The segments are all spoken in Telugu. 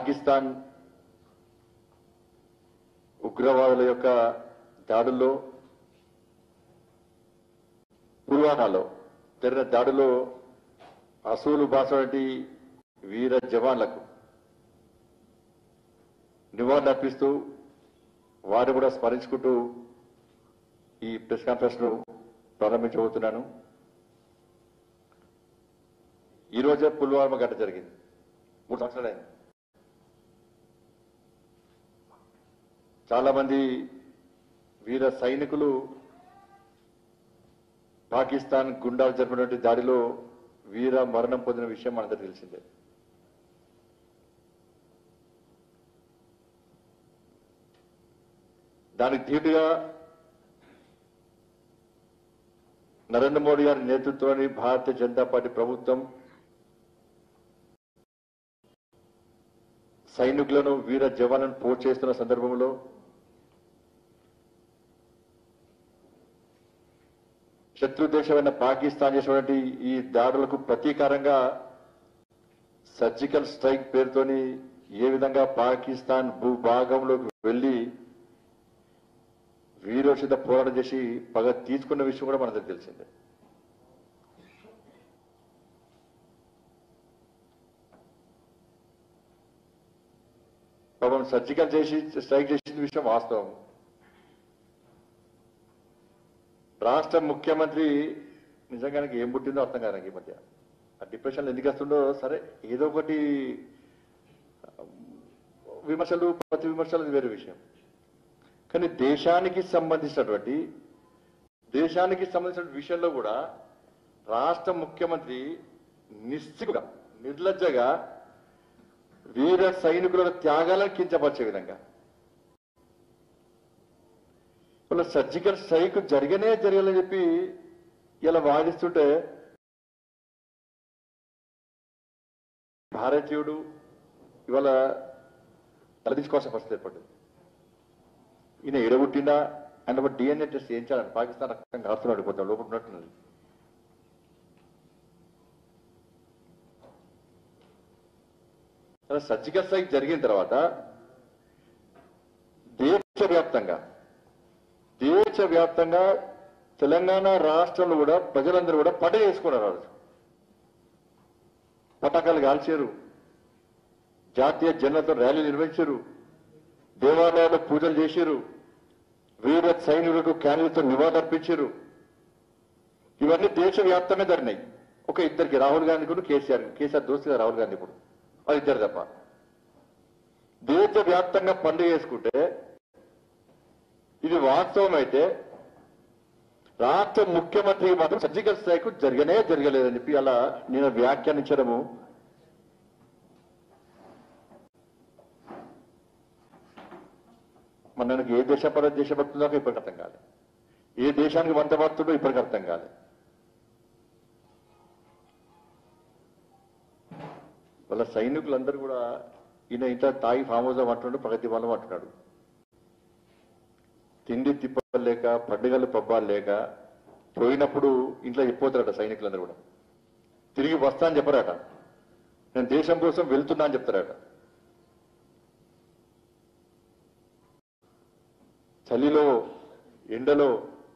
పాకిస్తాన్ ఉగ్రవాదుల యొక్క దాడుల్లో పుల్వామాలో జరిగిన దాడిలో అసూలు బాసటి వీర జవాన్లకు నివాళులు అర్పిస్తూ వారిని కూడా స్మరించుకుంటూ ఈ ప్రెస్ కాన్ఫరెన్స్ ను ప్రారంభించబోతున్నాను ఈ రోజే పుల్వామా ఘటన జరిగింది మూడు సంవత్సరాలైంది చాలా మంది వీర సైనికులు పాకిస్తాన్ గుండాలు జరిపినటువంటి దాడిలో వీర మరణం పొందిన విషయం మనందరికీ తెలిసిందే దానికి ధీటుగా నరేంద్ర మోడీ గారి నేతృత్వంలోని భారతీయ జనతా పార్టీ ప్రభుత్వం సైనికులను వీర జవాన్లను పోటు చేస్తున్న సందర్భంలో శత్రు దేశమైన పాకిస్తాన్ చేసినటువంటి ఈ దాడులకు ప్రతీకారంగా సర్జికల్ స్ట్రైక్ పేరుతోని ఏ విధంగా పాకిస్తాన్ భూభాగంలోకి వెళ్లి వీరోచిత పోరాటం చేసి పగ తీసుకున్న విషయం కూడా మనకు తెలిసిందే పాపం సర్జికల్ చేసి స్ట్రైక్ చేసిన విషయం వాస్తవం రాష్ట్ర ముఖ్యమంత్రి నిజంగానికి ఏం పుట్టిందో అర్థం కాదు నాకు ఈ మధ్య ఆ డిప్రెషన్ ఎందుకు వస్తుండో సరే ఏదో ఒకటి విమర్శలు ప్రతి విమర్శలు అది వేరే విషయం కానీ దేశానికి సంబంధించినటువంటి దేశానికి సంబంధించిన విషయంలో కూడా రాష్ట్ర ముఖ్యమంత్రి నిశ్చిగా నిర్లజ్జగా వీర సైనికుల త్యాగాలను కించపరిచే విధంగా ఇలా సర్జికల్ స్ట్రైక్ జరిగనే జరగాలని చెప్పి ఇలా వాదిస్తుంటే భారతీయుడు ఇవాళ తలదించుకోవాల్సిన పరిస్థితి ఏర్పడింది ఈయన ఎడగొట్టిందా అండ్ ఒక డిఎన్ఏ టెస్ట్ చేయించాలని పాకిస్తాన్ రక్తం కాస్తున్నాడు కొంచెం లోపల ఉన్నట్టున్నది అలా సర్జికల్ స్ట్రైక్ జరిగిన తర్వాత దేశవ్యాప్తంగా దేశవ్యాప్తంగా తెలంగాణ రాష్ట్రంలో కూడా ప్రజలందరూ కూడా పండుగ చేసుకున్నారు ఆ రోజు పతాకాలు కాల్చారు జాతీయ జనతో ర్యాలీ నిర్వహించారు దేవాలయాల్లో పూజలు చేశారు వీర సైనికులకు క్యాన్లతో నివాళులర్పించారు ఇవన్నీ దేశవ్యాప్తంగా జరిగినాయి ఒక ఇద్దరికి రాహుల్ గాంధీ కూడా కేసీఆర్ కేసీఆర్ దోస్తుగా రాహుల్ గాంధీ ఇప్పుడు అది ఇద్దరు తప్ప దేశవ్యాప్తంగా పండుగ చేసుకుంటే ఇది వాస్తవం అయితే రాష్ట్ర ముఖ్యమంత్రి మాత్రం సర్జికల్ స్ట్రైక్ జరగనే జరగలేదని చెప్పి అలా నేను వ్యాఖ్యానించడము మనకి ఏ దేశ పర దేశభక్తుందో ఇప్పటికి అర్థం కాలే ఏ దేశానికి వంట పడుతుందో ఇప్పటికి అర్థం కాలే వాళ్ళ సైనికులందరూ కూడా ఈయన ఇంత తాయి ఫామ్ హౌస్ అంటున్నాడు ప్రగతి వనం అంటున్నాడు తిండి తిప్పలు లేక పండుగలు పబ్బాలు లేక పోయినప్పుడు ఇంట్లో చెప్పిపోతారట సైనికులందరూ కూడా తిరిగి వస్తా అని చెప్పరాట నేను దేశం కోసం వెళ్తున్నా అని చెప్తారట చలిలో ఎండలో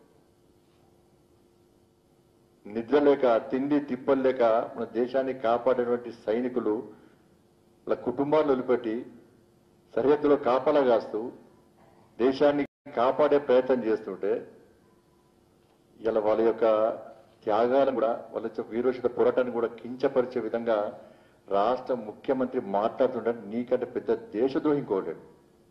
నిద్ర లేక తిండి తిప్పలు లేక మన దేశాన్ని కాపాడేటువంటి సైనికులు వాళ్ళ కుటుంబాలు వదిలిపెట్టి సరిహద్దులో కాపలా కాస్తూ దేశాన్ని కాపాడే ప్రయత్నం చేస్తుంటే ఇలా వాళ్ళ యొక్క త్యాగాలను కూడా వాళ్ళ యొక్క వీరోచిత పోరాటాన్ని కూడా కించపరిచే విధంగా రాష్ట్ర ముఖ్యమంత్రి మాట్లాడుతుంటే నీకంటే పెద్ద దేశద్రోహి ఇంకోలేడు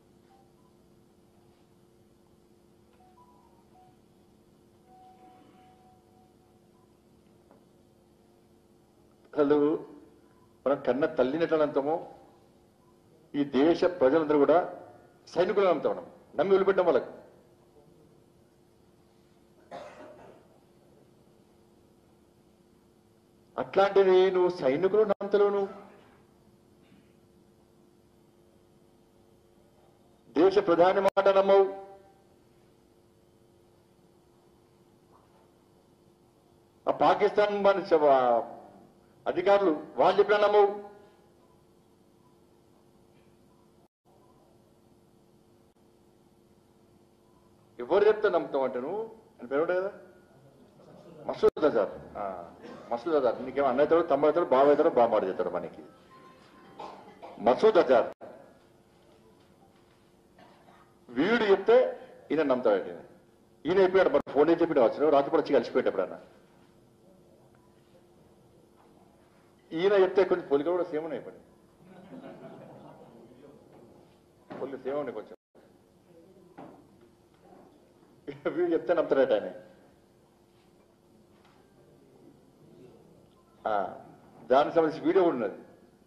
అసలు మనం కన్న తల్లిని ఎట్లా నమ్ముతామో ఈ దేశ ప్రజలందరూ కూడా సైనికులను నమ్ముతాం మనం నమ్మి వదిలిపెట్టాం వాళ్ళకి అట్లాంటిది నువ్వు సైనికులు నమ్ముతలేవు నువ్వు దేశ ప్రధాని మాట నమ్మవు ఆ పాకిస్తాన్ మన చ- అధికారులు వాళ్ళు చెప్పినా నమ్మవు ఎవరు చెప్తే నమ్ముతావు అంటే నువ్వు అని పేరు కదా మసూద్ అజార్ ఆ, మసూద్ అజార్ నీకేమో అన్న అవుతాడు తమ్ముడు అవుతాడు బావ అవుతాడు బామ్మాడు చేస్తాడు మనకి మసూద్ అజార్ వీడు చెప్తే ఈయన నమ్ముతాడు ఈయన. ఈయన అయిపోయాడు మరి ఫోన్ ఏం చెప్పి వచ్చిన రాత్రి వచ్చి కలిసిపోయాడు ఎప్పుడన్నా ఈయన చెప్తే కొంచెం పొలిక కూడా సేమ్ ఉన్నాయి పడి పొలిక సేమ్ ఉన్నాయి కొంచెం వీడు చెప్తే నమ్ముతాడట ఆయన ఆ, దానికి సంబంధించి వీడియో కూడా ఉన్నది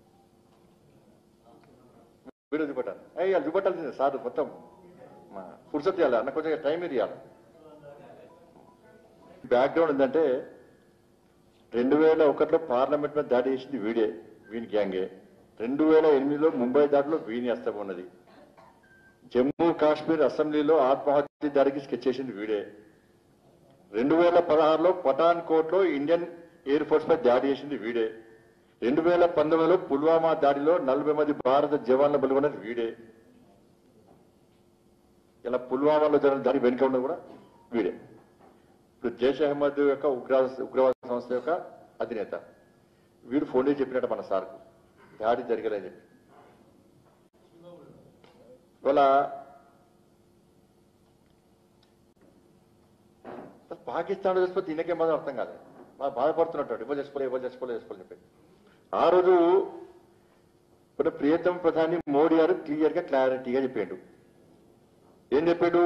వీడియో చూపెట్టాను అయ్యి అది చూపెట్టాల్సిందే సార్ మొత్తం మా ఫుర్సత్ ఇవ్వాలి అన్న కొంచెం టైం ఇవ్వాలి బ్యాక్గ్రౌండ్ ఏంటంటే రెండు వేల ఒకటిలో పార్లమెంట్ మీద దాడి చేసింది వీడే వీని గ్యాంగే రెండు వేల ఎనిమిదిలో ముంబై దాడిలో వీని హస్తం ఉన్నది జమ్మూ కాశ్మీర్ అసెంబ్లీలో ఆత్మహత్య దాడికి స్కెచ్ చేసింది వీడే రెండు వేల పదహారులో పఠాన్ కోట్ లో ఇండియన్ ఎయిర్ ఫోర్స్ పై దాడి చేసింది వీడే రెండు వేల పంతొమ్మిదిలో పుల్వామా దాడిలో నలభై మంది భారత జవాన్లు బలిగొన్నది వీడే ఇలా పుల్వామాలో జరిగిన దాడి వెనుక ఉన్నది కూడా వీడే ఇప్పుడు జైష్ అహ్మద్ యొక్క ఉగ్రవాద ఉగ్రవాద సంస్థ యొక్క అధినేత వీడు ఫోన్ చేసి చెప్పినట్టు మన సార్కు దాడి జరగలేదని చెప్పి ఇవాళ పాకిస్తాన్ చచ్చిపోతే ఈయనకేం మాత్రం అర్థం కాదు బాగా బాధపడుతున్నట్టు ఇవ్వ చేసుకోలే ఇవ్వ చేసుకోలే చేసుకోలే చెప్పి ఆ రోజు ఇప్పుడు ప్రియతమ ప్రధాని మోడీ గారు క్లియర్ గా క్లారిటీగా చెప్పాడు ఏం చెప్పాడు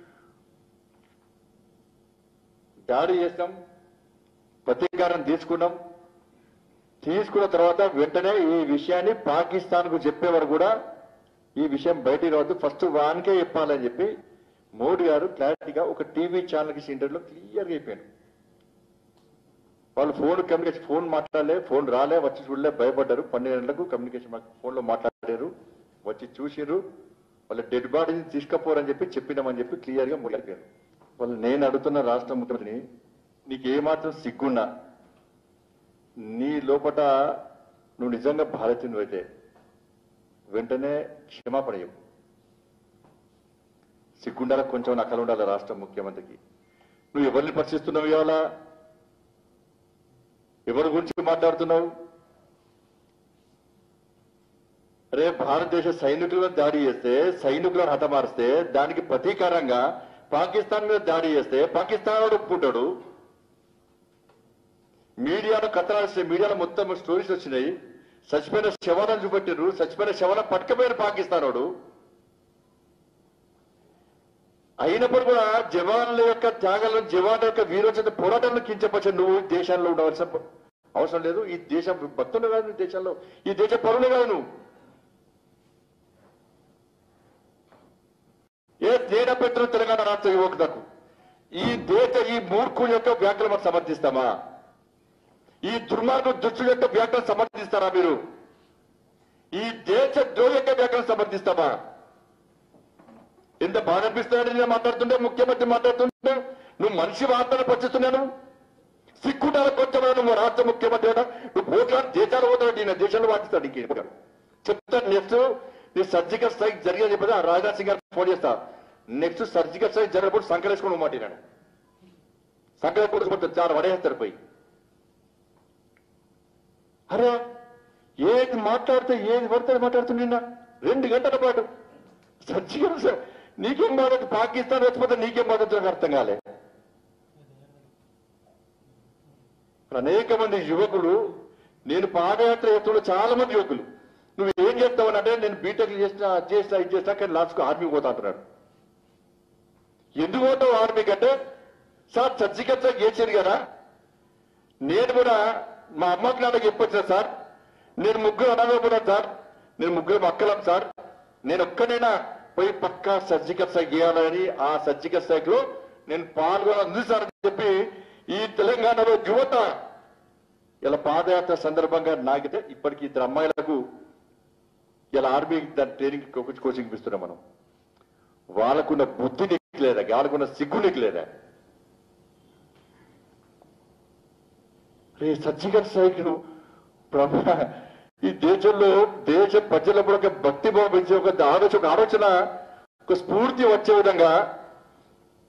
దాడి చేస్తాం ప్రతీకారం తీసుకున్నాం తీసుకున్న తర్వాత వెంటనే ఈ విషయాన్ని పాకిస్తాన్ కు చెప్పేవారు కూడా ఈ విషయం బయటికి రావద్దు ఫస్ట్ వానికే చెప్పాలని చెప్పి మోడీ గారు క్లారిటీగా ఒక టీవీ ఛానల్ కి ఇంటర్వ్యూలో క్లియర్ గా చెప్పాడు వాళ్ళు ఫోన్ కమ్యూనికేషన్ ఫోన్ మాట్లాడలే ఫోన్ రాలే వచ్చి చూడలే భయపడ్డారు పన్నెండు గంటలకు కమ్యూనికేషన్ ఫోన్ లో మాట్లాడారు వచ్చి చూసిర్రు వాళ్ళ డెడ్ బాడీని తీసుకపోరని చెప్పి చెప్పినామని చెప్పి క్లియర్ గా మొదలెట్టారు వాళ్ళు నేను అడుగుతున్న రాష్ట్ర ముఖ్యమంత్రిని నీకు ఏమాత్రం సిగ్గున్నా నీ లోపట నువ్వు నిజంగా భారతీయుడు అయితే వెంటనే క్షమాపణ ఇవ్వు సిగ్గుండాల కొంచెం నకలు ఉండాలి రాష్ట్ర ముఖ్యమంత్రికి నువ్వు ఎవరిని పరిశీలిస్తున్నావు ఇవాళ ఎవరి గురించి మాట్లాడుతున్నావు అరే భారతదేశ సైనికులను దాడి చేస్తే సైనికులను హతమారిస్తే దానికి ప్రతీకారంగా పాకిస్తాన్ మీద దాడి చేస్తే పాకిస్తాన్ వాడు ఒప్పుకుంటాడు మీడియాలో కథనాలు వస్తాయి మీడియాలో మొత్తం స్టోరీస్ వచ్చినాయి చచ్చిపోయిన శవాలను చూపెట్టారు చచ్చిపోయిన శవాలను పట్టుకపోయిన పాకిస్తాన్ వాడు అయినప్పుడు కూడా జవాన్ల యొక్క త్యాగాలను జవాన్ల యొక్క వీరోచిత పోరాటాలను కించపరిచే నువ్వు దేశాల్లో ఉండవలసిన ప- అవసరం లేదు ఈ దేశం భక్తులు కాదు నువ్వు దేశంలో ఈ దేశ పరులు కాదు నువ్వు ఏ తేడా పెట్టిన తెలంగాణ రాష్ట్ర యువకులకు ఈ దేశ ఈ మూర్ఖుల యొక్క వ్యాఖ్యలు మనం సమర్థిస్తామా ఈ దుర్మార్గ దుష్టుల యొక్క వ్యాఖ్యలు సమర్థిస్తారా మీరు ఈ దేశ ద్రోహి యొక్క వ్యాఖ్యలు సమర్థిస్తామా ఎంత బాధ అనిపిస్తున్నాడు నేను మాట్లాడుతుంటే ముఖ్యమంత్రి మాట్లాడుతుంటే నువ్వు మనిషి వార్తలు పచ్చిస్తున్నాను సిగ్గుండాల కొంచెం నువ్వు రాష్ట్ర ముఖ్యమంత్రి అయినా నువ్వు పోట్లాడు దేశాలు పోతాడు నేను దేశంలో వాటిస్తాడు ఇంకే చెప్తాను నెక్స్ట్ నీ సర్జికల్ స్ట్రైక్ జరిగే చెప్పేది ఆ రాజ్నాథ్ సింగ్ గారు ఫోన్ చేస్తా నెక్స్ట్ సర్జికల్ స్ట్రైక్ జరిగినప్పుడు సంకరేసుకుని మాట నేను సంకరేసుకుంటూ చాలా పడేస్తారు పోయి అరే ఏది మాట్లాడితే ఏది పడితే అది మాట్లాడుతుంది నిన్న రెండు గంటల పాటు సర్జికల్ స్ట్రైక్ నీకేం బాధ పాకిస్తాన్ వచ్చిపోతే నీకేం బాధ నాకు అర్థం కాలే అనేక మంది యువకులు నేను పాదయాత్ర చేస్తున్న చాలా మంది యువకులు నువ్వు ఏం చేస్తావు అంటే నేను బీటెక్ చేసిన అది చేసినా ఇది చేసినా కానీ లాస్ట్కు ఆర్మీ పోతా అంటున్నాడు ఎందుకు పోతావు ఆర్మీకి అంటే సార్ సర్జికల్ స్ట్రైక్ చేశారు కదా నేను కూడా మా అమ్మకి నాన్నకి చెప్పొచ్చిన సార్ నేను ముగ్గురు అన్నదమ్మున్నాను సార్ నేను ముగ్గురు అక్కలం సార్ నేను ఒక్కనైనా పోయి పక్కా సర్జికల్ స్ట్రైక్ చేయాలని ఆ సర్జికల్ స్ట్రైక్ లో నేను పాల్గొనది సార్ అని చెప్పి ఈ తెలంగాణలో యువత ఇలా పాదయాత్ర సందర్భంగా నాగితే ఇప్పటికి ఇద్దరు అమ్మాయిలకు ఇలా ఆర్మీ దాని ట్రైనింగ్ కోచింగ్ కోచింగ్ ఇస్తున్నాం మనం వాళ్ళకున్న బుద్ధి నీకు లేదా వాళ్ళకున్న సిగ్గు నీకు లేదా రే సర్జికల్ స్ట్రైక్ ను ప్రభు ఈ దేశంలో దేశ ప్రజలకు ఒక భక్తి భావం పెంచే ఒక ఆలోచన ఒక ఆలోచన ఒక స్ఫూర్తి వచ్చే విధంగా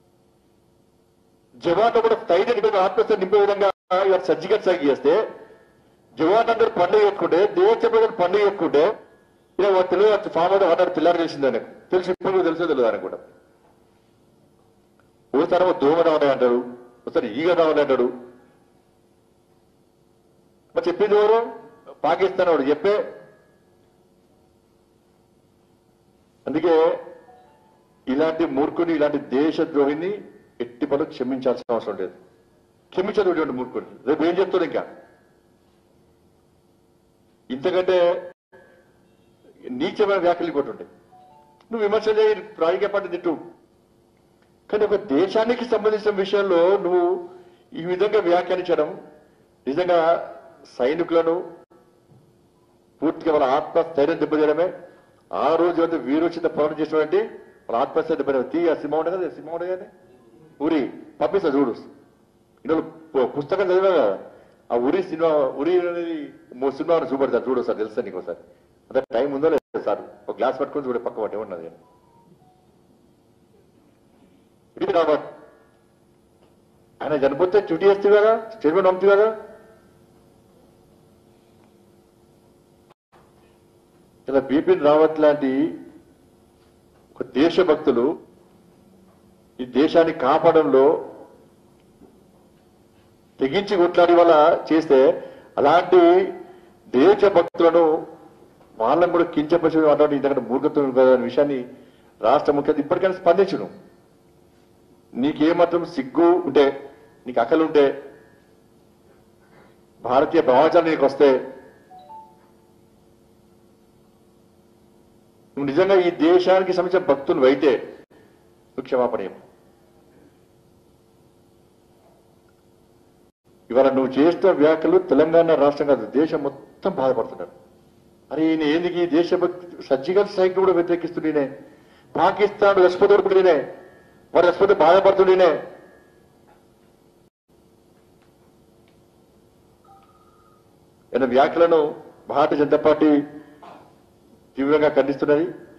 జవాన్లో కూడా స్థైర్యం నింపే ఆత్మస్థైర్యం నింపే విధంగా ఇవాళ సర్జికల్ స్ట్రైక్ చేస్తే జవాన్ అందరూ పండుగ ఎక్కుంటే దేశ ప్రజలు పండుగ ఎక్కుంటే ఇలా వాడు తెలియదు ఫామ్ అవుట్ వాడు పిల్లలు తెలిసింది ఆయనకు తెలిసి ఇప్పుడు తెలుసో తెలియదు ఆయన కూడా ఓసారి ఏమో దోమ రావాలి అంటాడు ఒకసారి ఈగ రావాలి అంటాడు మరి చెప్పింది ఎవరు పాకిస్తాన్ వాడు చెప్పే అందుకే ఇలాంటి మూర్ఖుని ఇలాంటి దేశద్రోహిని ఎట్టి పనులు క్షమించాల్సిన అవసరం లేదు క్షమించదు ఇటువంటి మూర్ఖుని రేపు ఏం చెప్తాడు ఇంకా ఇంతకంటే నీచమైన వ్యాఖ్యలు ఇంకోటి ఉంటాయి నువ్వు విమర్శ చేయి రాజకీయ పార్టీ తిట్టు కానీ ఒక దేశానికి సంబంధించిన విషయంలో నువ్వు ఈ విధంగా వ్యాఖ్యానించడం నిజంగా సైనికులను పూర్తిగా వాళ్ళ ఆత్మస్థైర్యం దెబ్బతీయడమే ఆ రోజు అయితే వీరోచిత పోరాటం చేసినటువంటి వాళ్ళ ఆత్మస్థైర్యం దెబ్బతీయడం తీ ఆ సినిమా ఉండదు కదా సినిమా ఉండదు కానీ ఉరి పంపిస్తా చూడు ఇందులో పు- పుస్తకం చదివా కదా ఆ ఉరి సినిమా ఉరి అనేది మో సినిమా చూపెడతారు చూడు సార్ తెలుసా నీకు ఒకసారి అంత టైం ఉందో లేదు సార్ ఒక గ్లాస్ పట్టుకొని చూడే పక్క పట్టి ఉన్నది ఇది రాబట్ ఆయన చనిపోతే చుట్టి వేస్తే కదా స్టేట్మెంట్ పంపి కదా ఇలా బిపిన్ రావత్ లాంటి ఒక దేశభక్తులు ఈ దేశాన్ని కాపాడంలో తెగించి కొట్లాడి వల్ల చేస్తే అలాంటి దేశభక్తులను వాళ్ళని కూడా కించపరిచే అటువంటి ఇంతకంటే మూర్ఖత్వం అనే విషయాన్ని రాష్ట్ర ముఖ్యమంత్రి ఇప్పటికైనా స్పందించును నీకేమాత్రం సిగ్గు ఉంటే నీకు అక్కలు ఉంటే భారతీయ భావజాలు నీకు వస్తే నువ్వు నిజంగా ఈ దేశానికి సంబంధించిన భక్తులు అయితే నువ్వు క్షమాపణ ఇవ్వు. ఇవాళ నువ్వు చేస్తున్న వ్యాఖ్యలు తెలంగాణ రాష్ట్రం కాదు దేశం మొత్తం బాధపడుతున్నారు అరే ఈయన ఏందికి ఈ దేశభక్తి సర్జికల్ స్ట్రైక్ కూడా వ్యతిరేకిస్తుండేనే పాకిస్తాన్ రష్పతి కూడా వాడు రష్పతి బాధపడుతుండేనే ఈయన వ్యాఖ్యలను భారతీయ జనతా పార్టీ తీవ్రంగా ఖండిస్తున్నది